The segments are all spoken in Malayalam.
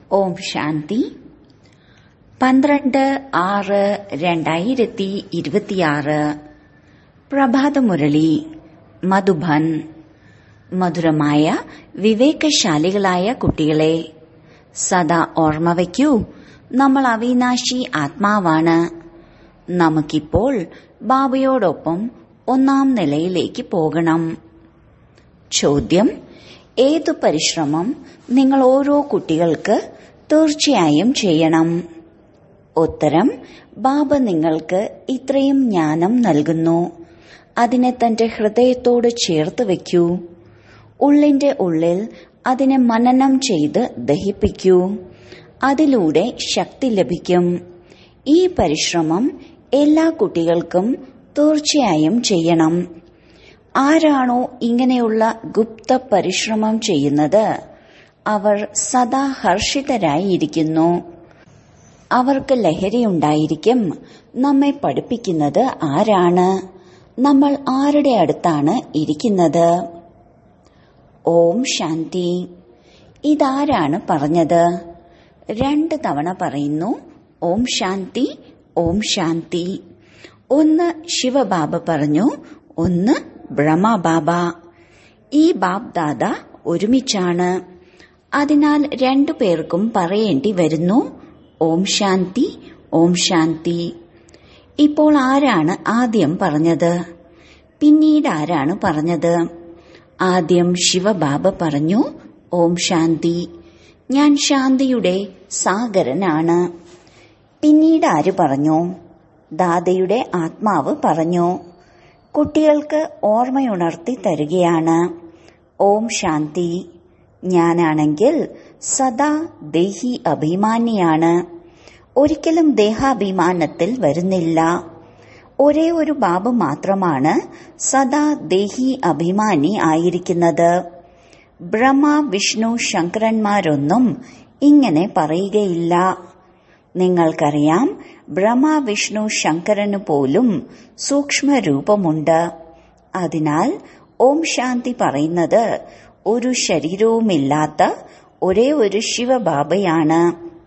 ഓം ശാന്തി പന്ത്രണ്ട് ആറ് രണ്ടായിരത്തി ഇരുപത്തിയാറ് പ്രഭാതമുരളി മധുബൻ മധുരമായ വിവേകശാലികളായ കുട്ടികളെ സദാ ഓർമ്മ വയ്ക്കൂ നമ്മൾ അവിനാശി ആത്മാവാണ് നമുക്കിപ്പോൾ ബാബയോടൊപ്പം ഒന്നാം നിലയിലേക്ക് പോകണം ചോദ്യം ഏതു പരിശ്രമം നിങ്ങൾ ഓരോ കുട്ടികൾക്ക് തീർച്ചയായും ചെയ്യണം ഉത്തരം ബാബ നിങ്ങൾക്ക് ഇത്രയും ജ്ഞാനം നൽകുന്നു അതിനെ തന്റെ ഹൃദയത്തോട് ചേർത്ത് വയ്ക്കൂ ഉള്ളിന്റെ ഉള്ളിൽ അതിനെ മനനം ചെയ്ത് ദഹിപ്പിക്കൂ അതിലൂടെ ശക്തി ലഭിക്കും ഈ പരിശ്രമം എല്ലാ കുട്ടികൾക്കും തീർച്ചയായും ചെയ്യണം ആരാണോ ഇങ്ങനെയുള്ള ഗുപ്ത പരിശ്രമം ചെയ്യുന്നത് അവർ സദാ ഹർഷിതരായിരിക്കുന്നു അവർക്ക് ലഹരിയുണ്ടായിരിക്കും നമ്മെ പഠിപ്പിക്കുന്നത് ആരാണ് നമ്മൾ ആരുടെ അടുത്താണ് ഇരിക്കുന്നത് ഓം ശാന്തി ഇതാരാണ് പറഞ്ഞത് രണ്ട് തവണ പറയുന്നു ഓം ശാന്തി ഓം ശാന്തി ഒന്ന് ശിവബാബ പറഞ്ഞു ഒന്ന് ബ്രഹ്മബാബ ഈ ബാബ് ദാദ ഒരുമിച്ചാണ് അതിനാൽ രണ്ടു പേർക്കും പറയേണ്ടി വരുന്നു ഓം ശാന്തി ഓം ശാന്തി ഇപ്പോൾ ആരാണ് ആദ്യം പറഞ്ഞത് പിന്നീട് ആരാണ് പറഞ്ഞത് ആദ്യം ശിവബാബ പറഞ്ഞു ഓം ശാന്തി ഞാൻ ശാന്തിയുടെ സാഗരനാണ് പിന്നീട് ആര് പറഞ്ഞു ദാദയുടെ ആത്മാവ് പറഞ്ഞു കുട്ടികൾക്ക് ഓർമ്മയുണർത്തി തരികയാണ് ഓം ശാന്തി ഞാനാണെങ്കിൽ സദാ ദേഹി അഭിമാനിയാണ് ഒരിക്കലും ദേഹാഭിമാനത്തിൽ വരുന്നില്ല ഒരേ ഒരു ബാബു മാത്രമാണ് സദാ ദേഹി അഭിമാനി ആയിരിക്കുന്നത് ബ്രഹ്മ വിഷ്ണു ശങ്കരന്മാരൊന്നും ഇങ്ങനെ പറയുകയില്ല നിങ്ങൾക്കറിയാം ബ്രഹ്മ വിഷ്ണു ശങ്കരന് പോലും സൂക്ഷ്മരൂപമുണ്ട് അതിനാൽ ഓം ശാന്തി പറയുന്നത് ഒരു ശരീരവുമില്ലാത്ത ഒരേ ഒരു ശിവബാബയാണ്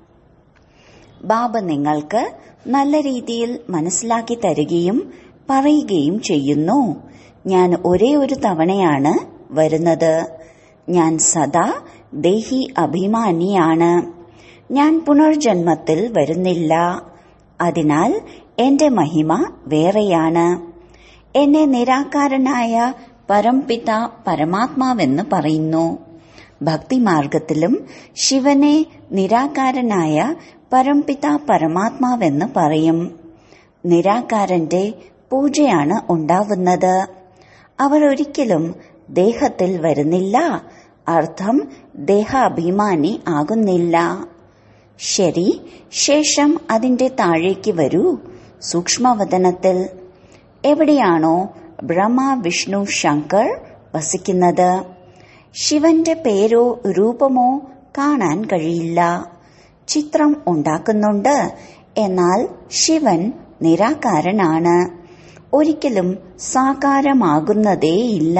ബാബ നിങ്ങൾക്ക് നല്ല രീതിയിൽ മനസ്സിലാക്കി തരികയും പറയുകയും ചെയ്യുന്നു ഞാൻ ഒരേ ഒരു തവണയാണ് വരുന്നത് ഞാൻ സദാ ദേഹി അഭിമാനിയാണ് ഞാൻ പുനർജന്മത്തിൽ വരുന്നില്ല അതിനാൽ എന്റെ മഹിമ വേറെയാണ് എന്നെ നിരാകാരനായ പരംപിത പരമാത്മാവെന്ന് പറയുന്നു ഭക്തിമാർഗത്തിലും ശിവനെ നിരാകാരനായ പരംപിത പരമാത്മാവെന്ന് പറയും നിരാകാരന്റെ പൂജയാണ് ഉണ്ടാവുന്നത് അവർ ഒരിക്കലും ദേഹത്തിൽ വരുന്നില്ല അർത്ഥം ദേഹാഭിമാനി ആകുന്നില്ല ശരി ശേഷം അതിന്റെ താഴേക്ക് വരൂ സൂക്ഷ്മവതനത്തിൽ എവിടെയാണോ ബ്രഹ്മ വിഷ്ണു ശങ്കർ വസിക്കുന്നത് ശിവന്റെ പേരോ രൂപമോ കാണാൻ കഴിയില്ല ചിത്രം ഉണ്ടാക്കുന്നുണ്ട് എന്നാൽ ശിവൻ നിരാകാരനാണ് ഒരിക്കലും സാകാരമാകുന്നതേയില്ല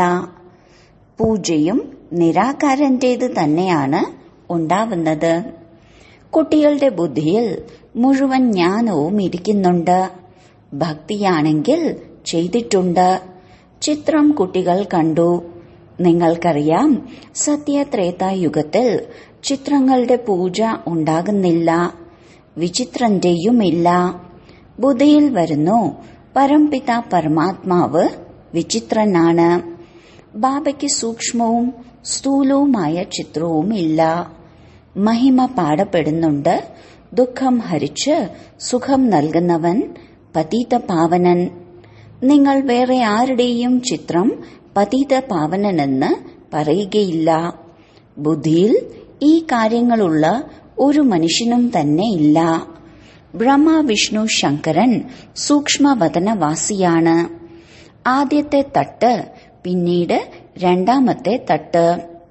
പൂജയും നിരാകാരന്റേത് തന്നെയാണ് ഉണ്ടാവുന്നത് കുട്ടികളുടെ ബുദ്ധിയിൽ മുഴുവൻ ജ്ഞാനവും ഇരിക്കുന്നുണ്ട് ഭക്തിയാണെങ്കിൽ ചെയ്തിട്ടുണ്ട് ചിത്രം കുട്ടികൾ കണ്ടു നിങ്ങൾക്കറിയാം സത്യത്രേതായുഗത്തിൽ ചിത്രങ്ങളുടെ പൂജ ഉണ്ടാകുന്നില്ല വിചിത്രന്റെയുമില്ല ബുദ്ധിയിൽ വരുന്നു പരംപിത പരമാത്മാവ് വിചിത്രനാണ് ബാബയ്ക്ക് സൂക്ഷ്മവും സ്ഥൂലവുമായ ചിത്രവും ഇല്ല മഹിമ പാടപ്പെടുന്നുണ്ട് ദുഃഖം ഹരിച്ച് സുഖം നൽകുന്നവൻ പതീത പാവനൻ നിങ്ങൾ വേറെ ആരുടെയും ചിത്രം പതീത പാവനനെന്ന് പറയുകയില്ല ബുദ്ധിയിൽ ഈ കാര്യങ്ങളുള്ള ഒരു മനുഷ്യനും തന്നെ ഇല്ല ബ്രഹ്മ വിഷ്ണു ശങ്കരൻ സൂക്ഷ്മവതനവാസിയാണ് ആദ്യത്തെ തട്ട് പിന്നീട് രണ്ടാമത്തെ തട്ട്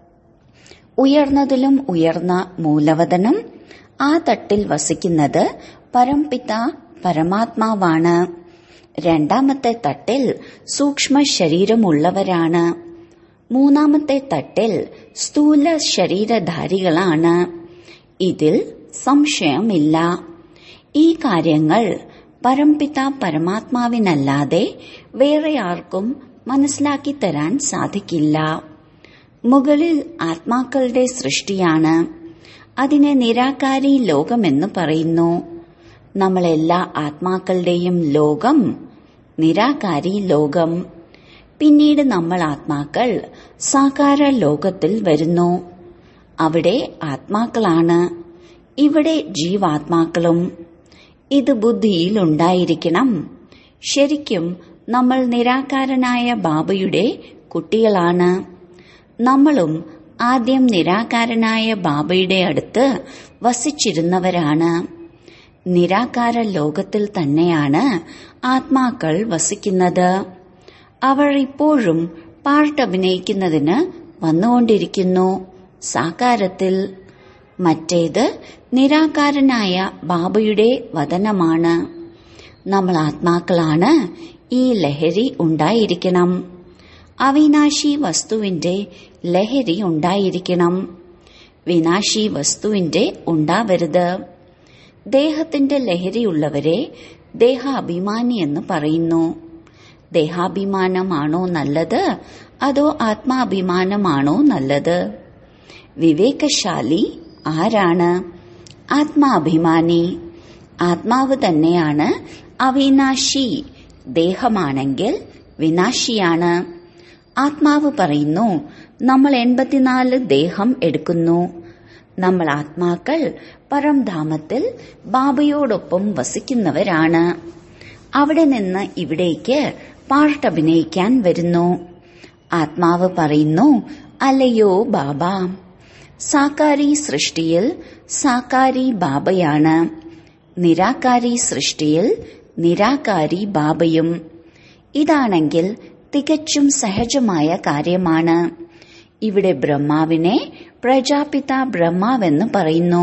ഉയർന്നതിലും ഉയർന്ന മൂലവതനം ആ തട്ടിൽ വസിക്കുന്നത് പരംപിത പരമാത്മാവാണ് രണ്ടാമത്തെ തട്ടിൽ സൂക്ഷ്മ ശരീരമുള്ളവരാണ് മൂന്നാമത്തെ തട്ടിൽ സ്ഥൂല ശരീരധാരികളാണ് ഇതിൽ സംശയമില്ല ഈ കാര്യങ്ങൾ പരംപിത പരമാത്മാവിനല്ലാതെ വേറെ ആർക്കും മനസ്സിലാക്കി തരാൻ സാധിക്കില്ല മുകളിൽ ആത്മാക്കളുടെ സൃഷ്ടിയാണ് അതിനെ നിരാകാരി ലോകമെന്ന് പറയുന്നു നമ്മളെല്ലാ ആത്മാക്കളുടെയും ലോകം നിരാകാരി ലോകം പിന്നീട് നമ്മൾ ആത്മാക്കൾ സാകാര ലോകത്തിൽ വരുന്നു അവിടെ ആത്മാക്കളാണ് ഇവിടെ ജീവാത്മാക്കളും ഇത് ബുദ്ധിയിൽ ഉണ്ടായിരിക്കണം ശരിക്കും നമ്മൾ നിരാകാരനായ ബാബയുടെ കുട്ടികളാണ് നമ്മളും ആദ്യം നിരാകാരനായ ബാബയുടെ അടുത്ത് വസിച്ചിരുന്നവരാണ് നിരാകാര ലോകത്തിൽ തന്നെയാണ് ആത്മാക്കൾ വസിക്കുന്നത് അവർ ഇപ്പോഴും പാർട്ട് അഭിനയിക്കുന്നതിന് വന്നുകൊണ്ടിരിക്കുന്നു സാകാരത്തിൽ മറ്റേത് നിരാകാരനായ ബാബയുടെ വതനമാണ് നമ്മൾ ആത്മാക്കളാണ് ഈ ലഹരി ഉണ്ടായിരിക്കണം അവിനാശി വസ്തുവിന്റെ ലഹരി ഉണ്ടായിരിക്കണം വിനാശി വസ്തുവിന്റെ ഉണ്ടാവരുത് ദേഹത്തിന്റെ ലഹരിയുള്ളവരെ ദേഹാഭിമാനി എന്ന് പറയുന്നു ദേഹാഭിമാനമാണോ നല്ലത് അതോ ആത്മാഭിമാനമാണോ നല്ലത് വിവേകശാലി ആരാണ് ആത്മാഭിമാനി ആത്മാവ് തന്നെയാണ് അവിനാശി ദേഹമാണെങ്കിൽ വിനാശിയാണ് ആത്മാവ് പറയുന്നു നമ്മൾ എൺപത്തിനാല് ദേഹം എടുക്കുന്നു നമ്മൾ ആത്മാക്കൾ പരംധാമത്തിൽ ബാബയോടൊപ്പം വസിക്കുന്നവരാണ് അവിടെ നിന്ന് ഇവിടേക്ക് പാർട്ട് അഭിനയിക്കാൻ വരുന്നു ആത്മാവ് പറയുന്നു അല്ലയോ ബാബ സാകാരി സൃഷ്ടിയിൽ സാകാരി ബാബയാണ് നിരാകാരി സൃഷ്ടിയിൽ നിരാകാരി ബാബയും ഇതാണെങ്കിൽ തികച്ചും സഹജമായ കാര്യമാണ് ഇവിടെ ബ്രഹ്മാവിനെ പ്രജാപിത ബ്രഹ്മാവെന്ന് പറയുന്നു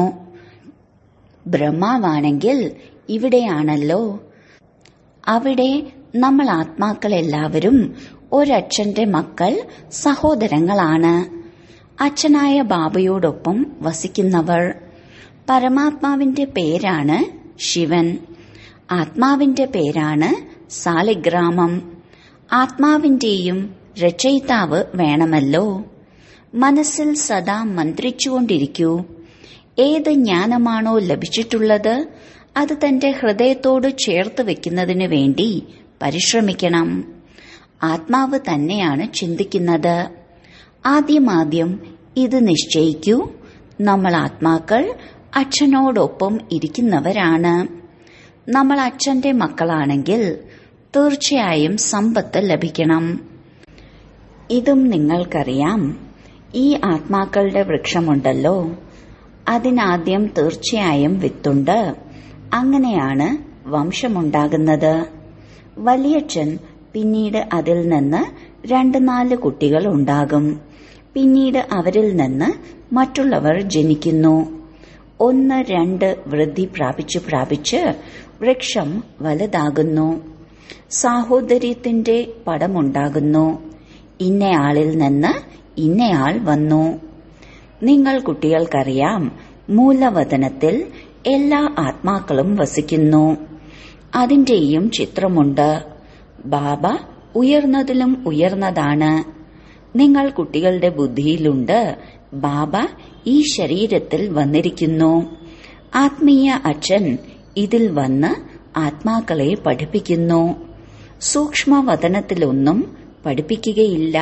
ബ്രഹ്മാവാണെങ്കിൽ ഇവിടെയാണല്ലോ അവിടെ നമ്മൾ ആത്മാക്കളെല്ലാവരും ഒരച്ഛന്റെ മക്കൾ സഹോദരങ്ങളാണ് അച്ഛനായ ബാബയോടൊപ്പം വസിക്കുന്നവർ പരമാത്മാവിന്റെ പേരാണ് ശിവൻ ആത്മാവിന്റെ പേരാണ് സാളിഗ്രാമം ആത്മാവിന്റെയും രചയിതാവ് വേണമല്ലോ മനസ്സിൽ സദാ മന്ത്രിച്ചുകൊണ്ടിരിക്കൂ ഏത് ജ്ഞാനമാണോ ലഭിച്ചിട്ടുള്ളത് അത് തന്റെ ഹൃദയത്തോട് ചേർത്ത് വെക്കുന്നതിനു വേണ്ടി പരിശ്രമിക്കണം ആത്മാവ് തന്നെയാണ് ചിന്തിക്കുന്നത് ആദ്യമാദ്യം ഇത് നിശ്ചയിക്കൂ നമ്മൾ ആത്മാക്കൾ അച്ഛനോടൊപ്പം ഇരിക്കുന്നവരാണ് നമ്മൾ അച്ഛന്റെ മക്കളാണെങ്കിൽ തീർച്ചയായും സമ്പത്ത് ലഭിക്കണം ഇതും നിങ്ങൾക്കറിയാം ഈ ആത്മാക്കളുടെ വൃക്ഷമുണ്ടല്ലോ അതിനാദ്യം തീർച്ചയായും വിത്തുണ്ട് അങ്ങനെയാണ് വംശമുണ്ടാകുന്നത് വലിയച്ഛൻ പിന്നീട് അതിൽ നിന്ന് രണ്ട് നാല് കുട്ടികൾ ഉണ്ടാകും പിന്നീട് അവരിൽ നിന്ന് മറ്റുള്ളവർ ജനിക്കുന്നു ഒന്ന് രണ്ട് വൃദ്ധി പ്രാപിച്ചു പ്രാപിച്ച് വൃക്ഷം വലുതാകുന്നു സാഹോദര്യത്തിന്റെ പടമുണ്ടാകുന്നു ഇന്നയാളിൽ നിന്ന് ഇന്നയാൾ വന്നു നിങ്ങൾ കുട്ടികൾക്കറിയാം മൂലവതനത്തിൽ എല്ലാ ആത്മാക്കളും വസിക്കുന്നു അതിന്റെയും ചിത്രമുണ്ട് ബാബ ഉയർന്നതിലും ഉയർന്നതാണ് നിങ്ങൾ കുട്ടികളുടെ ബുദ്ധിയിലുണ്ട് ബാബ ഈ ശരീരത്തിൽ വന്നിരിക്കുന്നു ആത്മീയ അച്ഛൻ ഇതിൽ വന്ന് ആത്മാക്കളെ പഠിപ്പിക്കുന്നു സൂക്ഷ്മവതനത്തിലൊന്നും പഠിപ്പിക്കുകയില്ല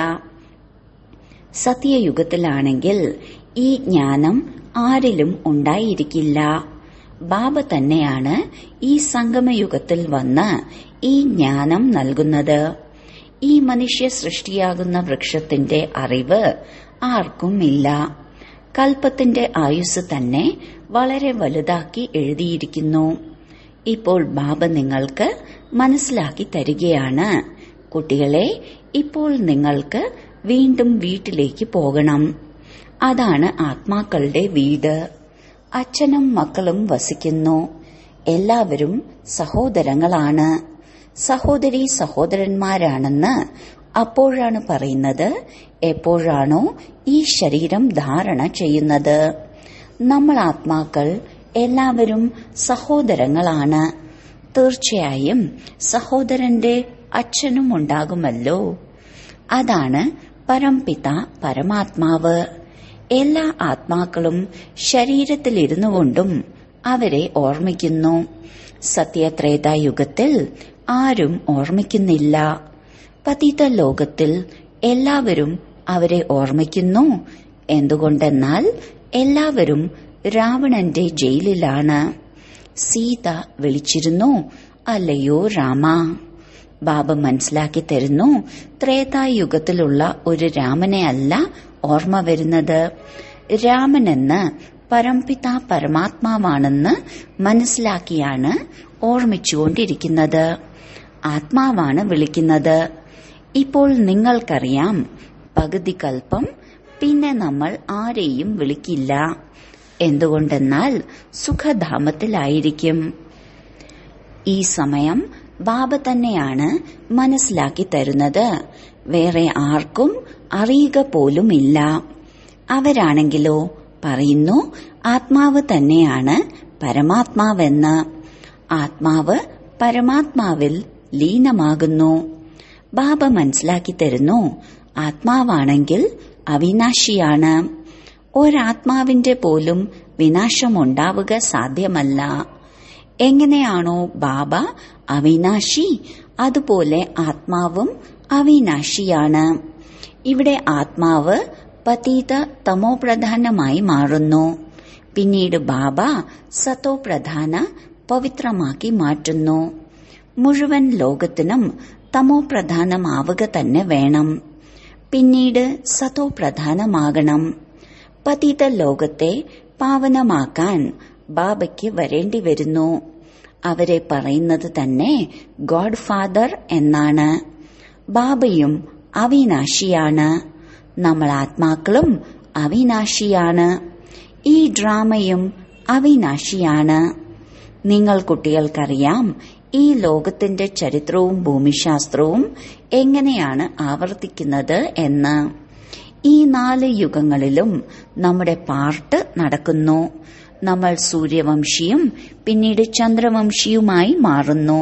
സത്യയുഗത്തിലാണെങ്കിൽ ഈ ജ്ഞാനം ആരിലും ഉണ്ടായിരിക്കില്ല ബാബ തന്നെയാണ് ഈ സംഗമയുഗത്തിൽ വന്ന് ഈ ജ്ഞാനം നൽകുന്നത് ഈ മനുഷ്യ സൃഷ്ടിയാകുന്ന വൃക്ഷത്തിന്റെ അറിവ് ആർക്കും ഇല്ല കൽപ്പത്തിന്റെ ആയുസ് തന്നെ വളരെ വലുതാക്കി എഴുതിയിരിക്കുന്നു ഇപ്പോൾ ബാബ നിങ്ങൾക്ക് മനസ്സിലാക്കി തരികയാണ് കുട്ടികളെ ഇപ്പോൾ നിങ്ങൾക്ക് വീണ്ടും വീട്ടിലേക്ക് പോകണം അതാണ് ആത്മാക്കളുടെ വീട് അച്ഛനും മക്കളും വസിക്കുന്നു എല്ലാവരും സഹോദരങ്ങളാണ് സഹോദരി സഹോദരന്മാരാണെന്ന് അപ്പോഴാണ് പറയുന്നത് എപ്പോഴാണോ ഈ ശരീരം ധാരണ ചെയ്യുന്നത് നമ്മൾ ആത്മാക്കൾ എല്ലാവരും സഹോദരങ്ങളാണ് തീർച്ചയായും സഹോദരന്റെ അച്ഛനും ഉണ്ടാകുമല്ലോ അതാണ് പരംപിത പരമാത്മാവ് എല്ലാ ആത്മാക്കളും ശരീരത്തിലിരുന്നു കൊണ്ടും അവരെ ഓർമ്മിക്കുന്നു സത്യത്രേതായുഗത്തിൽ ആരും ഓർമ്മിക്കുന്നില്ല പതിത ലോകത്തിൽ എല്ലാവരും അവരെ ഓർമ്മിക്കുന്നു എന്തുകൊണ്ടെന്നാൽ എല്ലാവരും രാവണന്റെ ജയിലിലാണ് സീത വിളിച്ചിരുന്നു അല്ലയോ രാമ ബാബ മനസ്സിലാക്കി തരുന്നു ത്രേതായുഗത്തിലുള്ള ഒരു രാമനെ അല്ല ഓർമ്മ വരുന്നത് രാമനെന്ന് പരംപിത പരമാത്മാവാണെന്ന് മനസ്സിലാക്കിയാണ് ഓർമ്മിച്ചുകൊണ്ടിരിക്കുന്നത് ആത്മാവാണ് വിളിക്കുന്നത് ഇപ്പോൾ നിങ്ങൾക്കറിയാം പകുതി കൽപ്പം പിന്നെ നമ്മൾ ആരെയും വിളിക്കില്ല എന്തുകൊണ്ടെന്നാൽ സുഖധാമത്തിലായിരിക്കും ഈ സമയം ബാബ തന്നെയാണ് മനസ്സിലാക്കി തരുന്നത് വേറെ ആർക്കും അറിയുക പോലുമില്ല അവരാണെങ്കിലോ പറയുന്നു ആത്മാവ് തന്നെയാണ് പരമാത്മാവെന്ന് ആത്മാവ് പരമാത്മാവിൽ ലീനമാകുന്നു ബാബ മനസ്സിലാക്കി തരുന്നു ആത്മാവാണെങ്കിൽ അവിനാശിയാണ് ഒരാത്മാവിന്റെ പോലും വിനാശമുണ്ടാവുക സാധ്യമല്ല എങ്ങനെയാണോ ബാബ അവിനാശി അതുപോലെ ആത്മാവും അവിനാശിയാണ് ഇവിടെ ആത്മാവ് പതീത തമോപ്രധാനമായി മാറുന്നു പിന്നീട് ബാബ സത്തോ പ്രധാന പവിത്രമാക്കി മാറ്റുന്നു മുഴുവൻ ലോകത്തിനും തമോ പ്രധാനമാവുക തന്നെ വേണം പിന്നീട് സത്തോ പ്രധാനമാകണം പതിത ലോകത്തെ പാവനമാക്കാൻ ബാബയ്ക്ക് വരേണ്ടി വരുന്നു അവരെ പറയുന്നത് തന്നെ ഗോഡ് ഫാദർ എന്നാണ് ബാബയും അവിനാശിയാണ് നമ്മൾ ആത്മാക്കളും അവിനാശിയാണ് ഈ ഡ്രാമയും അവിനാശിയാണ് നിങ്ങൾ കുട്ടികൾക്കറിയാം ഈ ലോകത്തിന്റെ ചരിത്രവും ഭൂമിശാസ്ത്രവും എങ്ങനെയാണ് ആവർത്തിക്കുന്നത് എന്ന് ഈ നാല് യുഗങ്ങളിലും നമ്മുടെ പാർട്ട് നടക്കുന്നു നമ്മൾ സൂര്യവംശിയും പിന്നീട് ചന്ദ്രവംശിയുമായി മാറുന്നു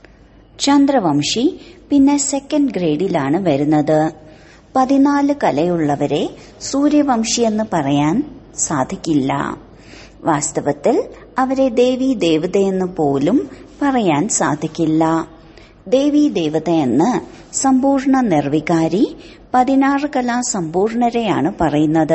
ചന്ദ്രവംശി പിന്നെ സെക്കൻഡ് ഗ്രേഡിലാണ് വരുന്നത് പതിനാല് കലയുള്ളവരെ സൂര്യവംശി എന്ന് പറയാൻ സാധിക്കില്ല വാസ്തവത്തിൽ അവരെ ദേവി ദേവതയെന്ന് പോലും പറയാൻ സാധിക്കില്ല ദേവി ദേവതയെന്ന് സമ്പൂർണ്ണ നിർവികാരി പതിനാറ് കലാ സമ്പൂർണരെയാണ് പറയുന്നത്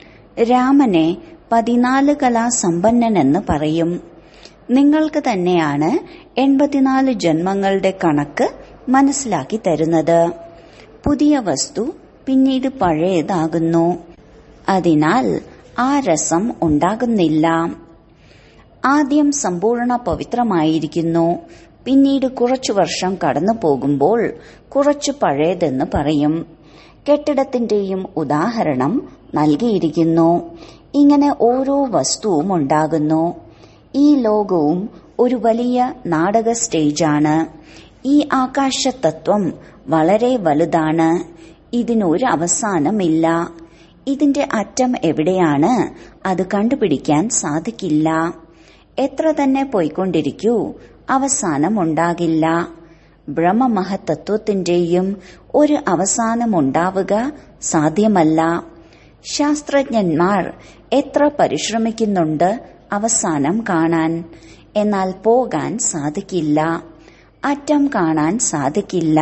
രാമനെ പതിനാല് കലാ സമ്പന്നനെന്ന് പറയും നിങ്ങൾക്ക് തന്നെയാണ് എൺപത്തിനാല് ജന്മങ്ങളുടെ കണക്ക് മനസ്സിലാക്കി തരുന്നത് പുതിയ വസ്തു പിന്നീട് പഴയതാകുന്നു അതിനാൽ ആ രസം ഉണ്ടാകുന്നില്ല ആദ്യം സമ്പൂർണ്ണ പവിത്രമായിരിക്കുന്നു പിന്നീട് കുറച്ചു വർഷം കടന്നു പോകുമ്പോൾ കുറച്ചു പഴയതെന്ന് പറയും കെട്ടിടത്തിന്റെയും ഉദാഹരണം നൽകിയിരിക്കുന്നു ഇങ്ങനെ ഓരോ വസ്തുവും ഉണ്ടാകുന്നു ഈ ലോകവും ഒരു വലിയ നാടക സ്റ്റേജാണ് ഈ ആകാശതത്വം വളരെ വലുതാണ് ഇതിനൊരു അവസാനമില്ല ഇതിന്റെ അറ്റം എവിടെയാണ് അത് കണ്ടുപിടിക്കാൻ സാധിക്കില്ല എത്ര തന്നെ പോയിക്കൊണ്ടിരിക്കൂ അവസാനമുണ്ടാകില്ല ബ്രഹ്മമഹത്തത്വത്തിന്റെയും ഒരു അവസാനമുണ്ടാവുക സാധ്യമല്ല ശാസ്ത്രജ്ഞന്മാർ എത്ര പരിശ്രമിക്കുന്നുണ്ട് അവസാനം കാണാൻ എന്നാൽ പോകാൻ സാധിക്കില്ല അറ്റം കാണാൻ സാധിക്കില്ല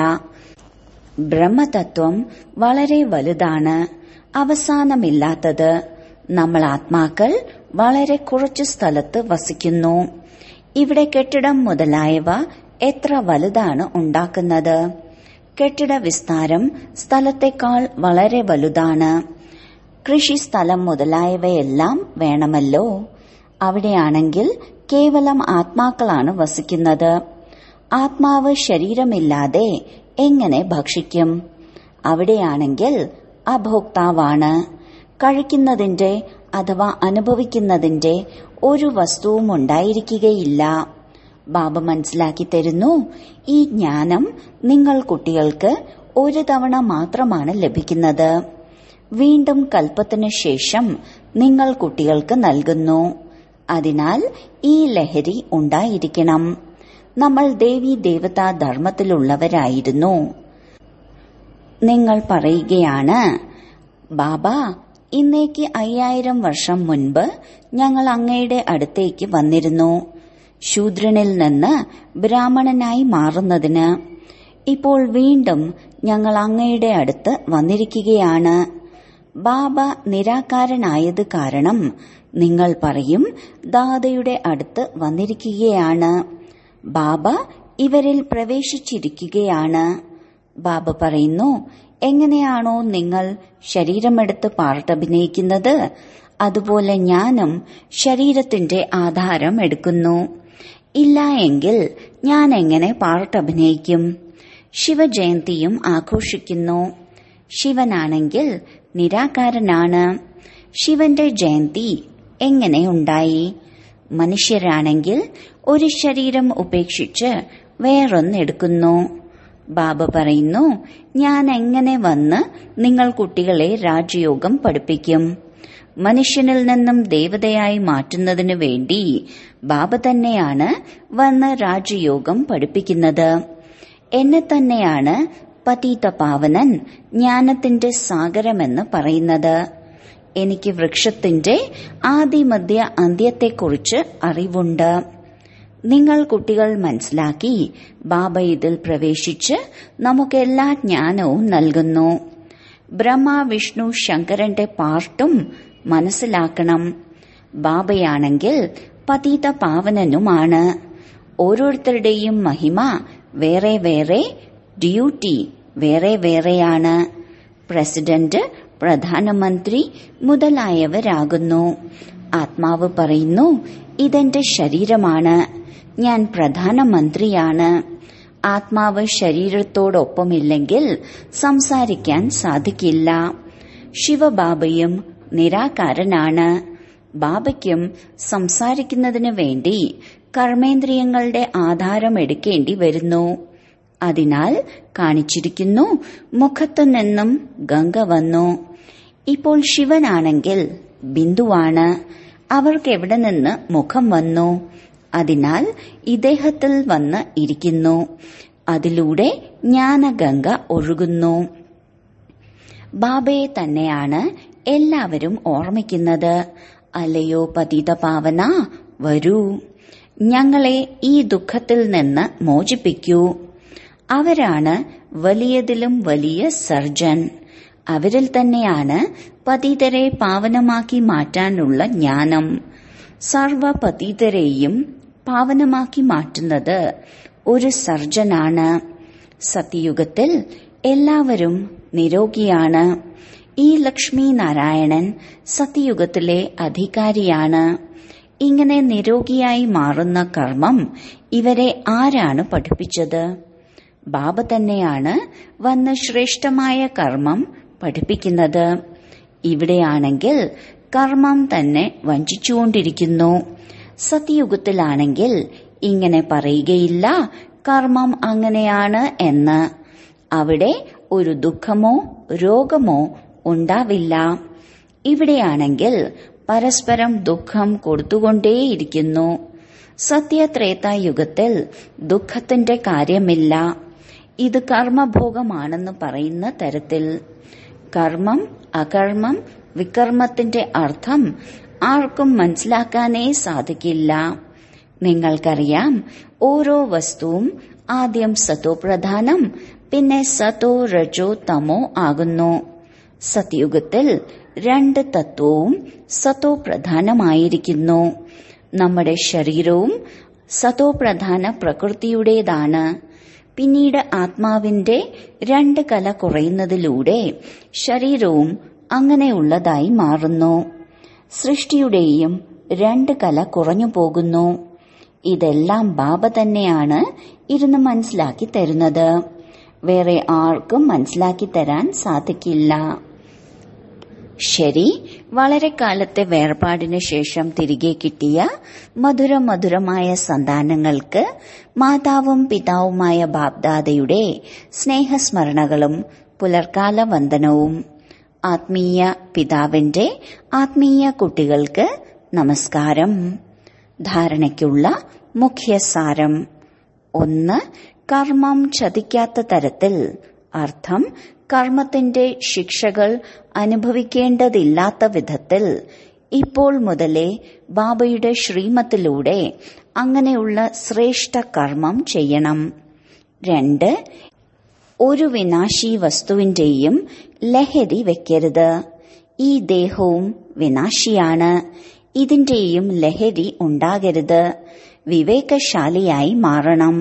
ബ്രഹ്മതത്വം വളരെ വലുതാണ് അവസാനമില്ലാത്തത് നമ്മൾ ആത്മാക്കൾ വളരെ കുറച്ചു സ്ഥലത്ത് വസിക്കുന്നു ഇവിടെ കെട്ടിടം മുതലായവ എത്ര വലുതാണ് ഉണ്ടാക്കുന്നത് കെട്ടിട വിസ്താരം സ്ഥലത്തെക്കാൾ വളരെ വലുതാണ് കൃഷിസ്ഥലം മുതലായവയെല്ലാം വേണമല്ലോ അവിടെയാണെങ്കിൽ കേവലം ആത്മാക്കളാണ് വസിക്കുന്നത് ആത്മാവ് ശരീരമില്ലാതെ എങ്ങനെ ഭക്ഷിക്കും അവിടെയാണെങ്കിൽ അഭോക്താവാണ് കഴിക്കുന്നതിന്റെ അഥവാ അനുഭവിക്കുന്നതിന്റെ ഒരു വസ്തുവും ഉണ്ടായിരിക്കുകയില്ല ബാബ മനസ്സിലാക്കി തരുന്നു ഈ ജ്ഞാനം നിങ്ങൾ കുട്ടികൾക്ക് ഒരു തവണ മാത്രമാണ് ലഭിക്കുന്നത് വീണ്ടും കൽപ്പത്തിനു ശേഷം നിങ്ങൾ കുട്ടികൾക്ക് നൽകുന്നു അതിനാൽ ഈ ലഹരി ഉണ്ടായിരിക്കണം നമ്മൾ ദേവി ദേവതാ ധർമ്മത്തിലുള്ളവരായിരുന്നു നിങ്ങൾ പറയുകയാണ് ബാബ ഇന്നേക്ക് അയ്യായിരം വർഷം മുൻപ് ഞങ്ങൾ അങ്ങയുടെ അടുത്തേക്ക് വന്നിരുന്നു ശൂദ്രനിൽ നിന്ന് ബ്രാഹ്മണനായി മാറുന്നതിന് ഇപ്പോൾ വീണ്ടും ഞങ്ങൾ അങ്ങയുടെ അടുത്ത് വന്നിരിക്കുകയാണ് ബാബ നിരാകാരനായത് കാരണം നിങ്ങൾ പറയും ദാദയുടെ അടുത്ത് വന്നിരിക്കുകയാണ് ബാബ ഇവരിൽ പ്രവേശിച്ചിരിക്കുകയാണ് ബാബ പറയുന്നു എങ്ങനെയാണോ നിങ്ങൾ ശരീരമെടുത്ത് പാർട്ടഭിനയിക്കുന്നത് അതുപോലെ ഞാനും ശരീരത്തിന്റെ ആധാരം എടുക്കുന്നു ഇല്ല എങ്കിൽ ഞാൻ എങ്ങനെ പാർട്ടഭിനയിക്കും ശിവജയന്തിയും ആഘോഷിക്കുന്നു ശിവനാണെങ്കിൽ നിരാകാരനാണ് ശിവന്റെ ജയന്തി എങ്ങനെ ഉണ്ടായി മനുഷ്യരാണെങ്കിൽ ഒരു ശരീരം ഉപേക്ഷിച്ച് വേറൊന്നെടുക്കുന്നു ബാബ പറയുന്നു ഞാൻ എങ്ങനെ വന്ന് നിങ്ങൾ കുട്ടികളെ രാജയോഗം പഠിപ്പിക്കും മനുഷ്യനിൽ നിന്നും ദേവതയായി മാറ്റുന്നതിനു വേണ്ടി ബാബ തന്നെയാണ് വന്ന് രാജയോഗം പഠിപ്പിക്കുന്നത് എന്നെ തന്നെയാണ് പതീത പാവനൻ ജ്ഞാനത്തിന്റെ സാഗരമെന്ന് പറയുന്നത് എനിക്ക് വൃക്ഷത്തിന്റെ ആദിമധ്യ അന്ത്യത്തെക്കുറിച്ച് അറിവുണ്ട് നിങ്ങൾ കുട്ടികൾ മനസ്സിലാക്കി ബാബ ഇതിൽ പ്രവേശിച്ച് നമുക്കെല്ലാ ജ്ഞാനവും നൽകുന്നു ബ്രഹ്മ വിഷ്ണു ശങ്കരന്റെ പാർട്ടും മനസ്സിലാക്കണം ബാബയാണെങ്കിൽ പതീത പാവനനുമാണ് ഓരോരുത്തരുടെയും മഹിമ വേറെ വേറെ ഡ്യൂട്ടി വേറെ വേറെയാണ് പ്രസിഡന്റ് പ്രധാനമന്ത്രി മുതലായവരാകുന്നു ആത്മാവ് പറയുന്നു ഇതെന്റെ ശരീരമാണ് ഞാൻ പ്രധാനമന്ത്രിയാണ് ആത്മാവ് ശരീരത്തോടൊപ്പമില്ലെങ്കിൽ സംസാരിക്കാൻ സാധിക്കില്ല ശിവബാബയും നിരാകാരനാണ് ബാബയ്ക്കും സംസാരിക്കുന്നതിനു വേണ്ടി കർമ്മേന്ദ്രിയങ്ങളുടെ ആധാരം എടുക്കേണ്ടി വരുന്നു അതിനാൽ കാണിച്ചിരിക്കുന്നു മുഖത്തു നിന്നും ഗംഗ വന്നു ഇപ്പോൾ ശിവനാണെങ്കിൽ ബിന്ദുവാണ് അവർക്ക് എവിടെ നിന്ന് മുഖം വന്നു അതിനാൽ ഇദ്ദേഹത്തിൽ വന്ന് ഇരിക്കുന്നു അതിലൂടെ ജ്ഞാനഗംഗ ഒഴുകുന്നു ബാബയെ തന്നെയാണ് എല്ലാവരും ഓർമ്മിക്കുന്നത് അല്ലയോ പതിത പാവന വരൂ ഞങ്ങളെ ഈ ദുഃഖത്തിൽ നിന്ന് മോചിപ്പിക്കൂ അവരാണ് വലിയതിലും വലിയ സർജൻ അവരിൽ തന്നെയാണ് പതിതരെ പാവനമാക്കി മാറ്റാനുള്ള ജ്ഞാനം സർവപതിതരെയും പാവനമാക്കി മാറ്റുന്നത് ഒരു സർജനാണ് സത്യയുഗത്തിൽ എല്ലാവരും നിരോഗിയാണ് ഈ ലക്ഷ്മി നാരായണൻ സത്യയുഗത്തിലെ അധികാരിയാണ് ഇങ്ങനെ നിരോഗിയായി മാറുന്ന കർമ്മം ഇവരെ ആരാണ് പഠിപ്പിച്ചത് ബാബ തന്നെയാണ് വന്ന് ശ്രേഷ്ഠമായ കർമ്മം പഠിപ്പിക്കുന്നത് ഇവിടെയാണെങ്കിൽ കർമ്മം തന്നെ വഞ്ചിച്ചുകൊണ്ടിരിക്കുന്നു സത്യയുഗത്തിലാണെങ്കിൽ ഇങ്ങനെ പറയുകയില്ല കർമ്മം അങ്ങനെയാണ് എന്ന് അവിടെ ഒരു ദുഃഖമോ രോഗമോ ഉണ്ടാവില്ല ഇവിടെയാണെങ്കിൽ പരസ്പരം ദുഃഖം കൊടുത്തുകൊണ്ടേയിരിക്കുന്നു സത്യത്രേതായുഗത്തിൽ ദുഃഖത്തിന്റെ കാര്യമില്ല ഇത് കർമ്മഭോഗമാണെന്ന് പറയുന്ന തരത്തിൽ കർമ്മം അകർമ്മം വികർമ്മത്തിന്റെ അർത്ഥം ആർക്കും മനസ്സിലാക്കാനേ സാധിക്കില്ല നിങ്ങൾക്കറിയാം ഓരോ വസ്തുവും ആദ്യം സത്തോ പ്രധാനം പിന്നെ സത്തോ രജോ തമോ ആകുന്നു സത്യുഗത്തിൽ രണ്ട് തത്വവും സത്തോ പ്രധാനമായിരിക്കുന്നു നമ്മുടെ ശരീരവും സത്തോ പ്രധാന പ്രകൃതിയുടേതാണ് പിന്നീട് ആത്മാവിന്റെ രണ്ട് കല കുറയുന്നതിലൂടെ ശരീരവും അങ്ങനെയുള്ളതായി മാറുന്നു സൃഷ്ടിയുടെയും രണ്ട് കല കുറഞ്ഞു പോകുന്നു ഇതെല്ലാം ബാബ തന്നെയാണ് ഇരുന്ന് മനസ്സിലാക്കി തരുന്നത് വേറെ ആർക്കും മനസ്സിലാക്കി തരാൻ സാധിക്കില്ല ശരി വളരെ കാലത്തെ വേർപാടിന് ശേഷം തിരികെ കിട്ടിയ മധുര മധുരമായ സന്താനങ്ങൾക്ക് മാതാവും പിതാവുമായ ബാബ്ദാദയുടെ സ്നേഹസ്മരണകളും പുലർക്കാല വന്ദനവും ആത്മീയ പിതാവിന്റെ ആത്മീയ കുട്ടികൾക്ക് നമസ്കാരം ധാരണയ്ക്കുള്ള മുഖ്യസാരം ഒന്ന് കർമ്മം ചതിക്കാത്ത തരത്തിൽ അർത്ഥം കർമ്മത്തിന്റെ ശിക്ഷകൾ അനുഭവിക്കേണ്ടതില്ലാത്ത വിധത്തിൽ ഇപ്പോൾ മുതലേ ബാബയുടെ ശ്രീമത്തിലൂടെ അങ്ങനെയുള്ള ശ്രേഷ്ഠ കർമ്മം ചെയ്യണം രണ്ട് ഒരു വിനാശി വസ്തുവിന്റെയും ലഹരി വെക്കരുത് ഈ ദേഹവും വിനാശിയാണ് ഇതിന്റെയും ലഹരി ഉണ്ടാകരുത് വിവേകശാലിയായി മാറണം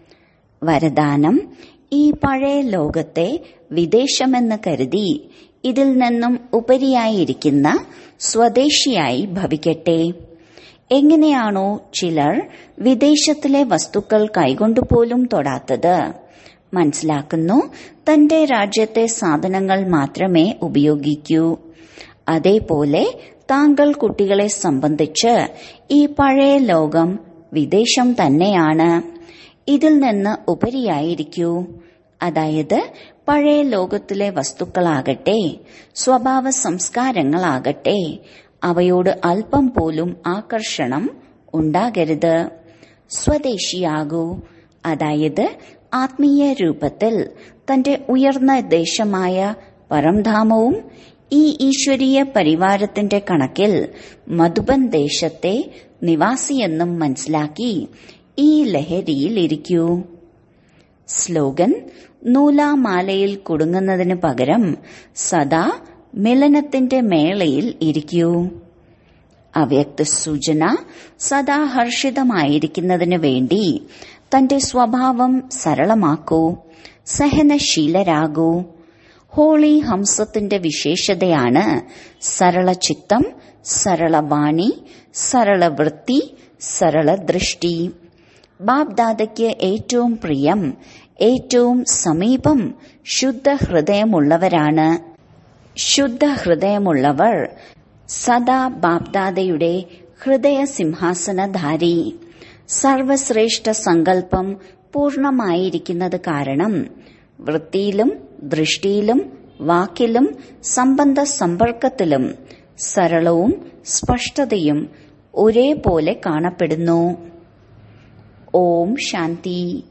വരദാനം ഈ പഴയ ലോകത്തെ വിദേശമെന്ന് കരുതി ഇതിൽ നിന്നും ഉപരിയായിരിക്കുന്ന സ്വദേശിയായി ഭവിക്കട്ടെ എങ്ങനെയാണോ ചിലർ വിദേശത്തിലെ വസ്തുക്കൾ കൈകൊണ്ടുപോലും തൊടാത്തത് മനസ്സിലാക്കുന്നു തന്റെ രാജ്യത്തെ സാധനങ്ങൾ മാത്രമേ ഉപയോഗിക്കൂ അതേപോലെ താങ്കൾ കുട്ടികളെ സംബന്ധിച്ച് ഈ പഴയ ലോകം വിദേശം തന്നെയാണ് ഇതിൽ നിന്ന് ഉപരിയായിരിക്കൂ അതായത് പഴയ ലോകത്തിലെ വസ്തുക്കളാകട്ടെ സ്വഭാവ സംസ്കാരങ്ങളാകട്ടെ അവയോട് അല്പം പോലും ആകർഷണം ഉണ്ടാകരുത് സ്വദേശിയാകൂ അതായത് ആത്മീയ രൂപത്തിൽ തന്റെ ഉയർന്ന ദേശമായ പരംധാമവും ഈ ഈശ്വരീയ പരിവാരത്തിന്റെ കണക്കിൽ മധുബൻ ദേശത്തെ നിവാസിയെന്നും മനസ്സിലാക്കി ഈ ലഹരിയിൽ ഇരിക്കൂ സ്ലോഗൻ നൂലാമാലയിൽ കുടുങ്ങുന്നതിന് പകരം സദാ മിലനത്തിന്റെ മേളയിൽ ഇരിക്കൂ അവ്യക്ത സൂചന സദാ ഹർഷിതമായിരിക്കുന്നതിന് വേണ്ടി തന്റെ സ്വഭാവം സരളമാക്കൂ സഹനശീലരാകൂ ഹോളി ഹംസത്തിന്റെ വിശേഷതയാണ് സരള ചിത്തം സരളവാണി സരളവൃത്തി സരള ദൃഷ്ടി ബാബ്ദാദയ്ക്ക് ഏറ്റവും പ്രിയം ഏറ്റവും സമീപം ശുദ്ധ ഹൃദയമുള്ളവരാണ് ശുദ്ധ ഹൃദയമുള്ളവർ സദാ ബാബ്ദാദയുടെ ഹൃദയ സിംഹാസനധാരി സർവശ്രേഷ്ഠ സങ്കല്പം പൂർണമായിരിക്കുന്നത് കാരണം വൃത്തിയിലും ദൃഷ്ടിയിലും വാക്കിലും സംബന്ധ സമ്പർക്കത്തിലും സരളവും സ്പഷ്ടതയും ഒരേപോലെ കാണപ്പെടുന്നു ഓം ശാന്തി